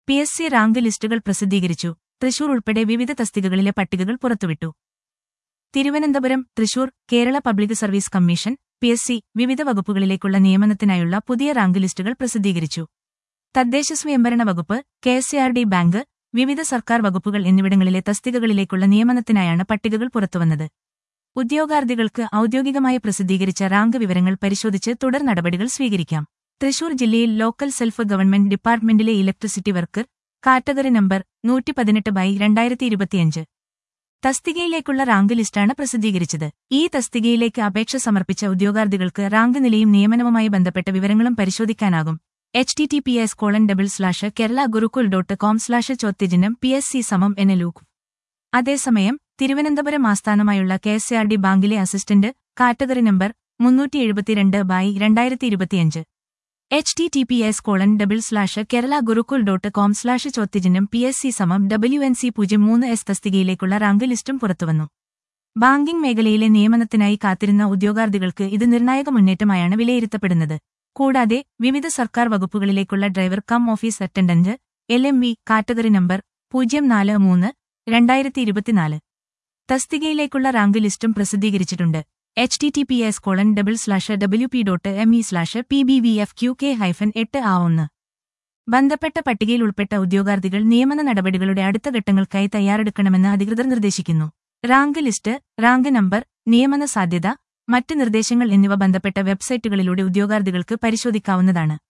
P S C rank ലിസ്റ്റുകൾ പ്രസിദ്ധീകരിച്ചു തൃശൂർ ഉൾപ്പെടെ വിവിധ തസ്തികകളിലെ പട്ടികകൾ പുറത്തുവിട്ടു Thiruvananthapuram Thrissur Kerala public service commission P S C വിവിധ വകുപ്പുകളിലേക്കുള്ള നിയമനത്തിനായുള്ള പുതിയ റാങ്ക് ലിസ്റ്റുകൾ പ്രസിദ്ധീകരിച്ചു തദ്ദേശ സ്വയംഭരണ വകുപ്പ് K S R D bank വിവിധ സർക്കാർ വകുപ്പുകൾ എന്നിവിടങ്ങളിലെ തസ്തികകളിലേക്കുള്ള നിയമനത്തിനായാണ് പട്ടികകൾ പുറത്തുവന്നത് ഉദ്യോഗാർത്ഥികൾക്ക് ഔദ്യോഗികമായി പ്രസിദ്ധീകരിച്ച റാങ്ക് വിവരങ്ങൾ പരിശോധിച്ച് തുടർ നടപടികൾ സ്വീകരിക്കാം തൃശൂർ ജില്ലയിൽ ലോക്കൽ സെൽഫ് ഗവൺമെന്റ് ഡിപ്പാർട്ട്മെന്റിലെ ഇലക്ട്രിസിറ്റി വർക്കർ കാറ്റഗറി നമ്പർ നൂറ്റി പതിനെട്ട് ബൈ രണ്ടായിരത്തി ഇരുപത്തിയഞ്ച് തസ്തികയിലേക്കുള്ള റാങ്ക് ലിസ്റ്റാണ് പ്രസിദ്ധീകരിച്ചത് ഈ തസ്തികയിലേക്ക് അപേക്ഷ സമർപ്പിച്ച ഉദ്യോഗാർത്ഥികൾക്ക് റാങ്ക് നിലയും നിയമനവുമായി ബന്ധപ്പെട്ട വിവരങ്ങളും പരിശോധിക്കാനാകും H T T P S colon double slash Kerala Gurukul dot com slash ചോദ്യചിഹ്നം പി എസ് സി സമം എന്ന ലൂക്ക് അതേസമയം തിരുവനന്തപുരം ആസ്ഥാനമായുള്ള കെ എസ് ആർ ഡി ബാങ്കിലെ അസിസ്റ്റന്റ് കാറ്റഗറി നമ്പർ മുന്നൂറ്റി എഴുപത്തിരണ്ട് ബൈ രണ്ടായിരത്തി ഇരുപത്തിയഞ്ച് H T T P S colon double slash Kerala Gurukul dot com slash ചോദ്യചിഹ്നം പി എസ് സി സമം ഡബ്ല്യു എൻ സി പൂജ്യം മൂന്ന് എസ് തസ്തികയിലേക്കുള്ള റാങ്ക് ലിസ്റ്റും പുറത്തുവന്നു ബാങ്കിംഗ് മേഖലയിലെ നിയമനത്തിനായി കാത്തിരുന്ന ഉദ്യോഗാർത്ഥികൾക്ക് ഇത് നിർണായക മുന്നേറ്റമായാണ് വിലയിരുത്തപ്പെടുന്നത് കൂടാതെ വിവിധ സർക്കാർ വകുപ്പുകളിലേക്കുള്ള driver cum office attendant L M V category number പൂജ്യം നാല് മൂന്ന് രണ്ടായിരത്തി ഇരുപത്തിനാല് തസ്തികയിലേക്കുള്ള റാങ്ക് ലിസ്റ്റും പ്രസിദ്ധീകരിച്ചിട്ടുണ്ട് H T T P S colon double slash W P dot M E slash P B V F Q K hyphen എട്ട് ആ ഒന്ന് ബന്ധപ്പെട്ട പട്ടികയിൽ ഉൾപ്പെട്ട ഉദ്യോഗാർത്ഥികൾ നിയമന നടപടികളുടെ അടുത്ത ഘട്ടങ്ങൾക്കായി തയ്യാറെടുക്കണമെന്ന് അധികൃതർ നിർദ്ദേശിക്കുന്നു റാങ്ക് ലിസ്റ്റ് റാങ്ക് നമ്പർ നിയമന സാധ്യത മറ്റ് നിർദ്ദേശങ്ങൾ എന്നിവ ബന്ധപ്പെട്ട വെബ്സൈറ്റുകളിലൂടെ ഉദ്യോഗാർത്ഥികൾക്ക് പരിശോധിക്കാവുന്നതാണ്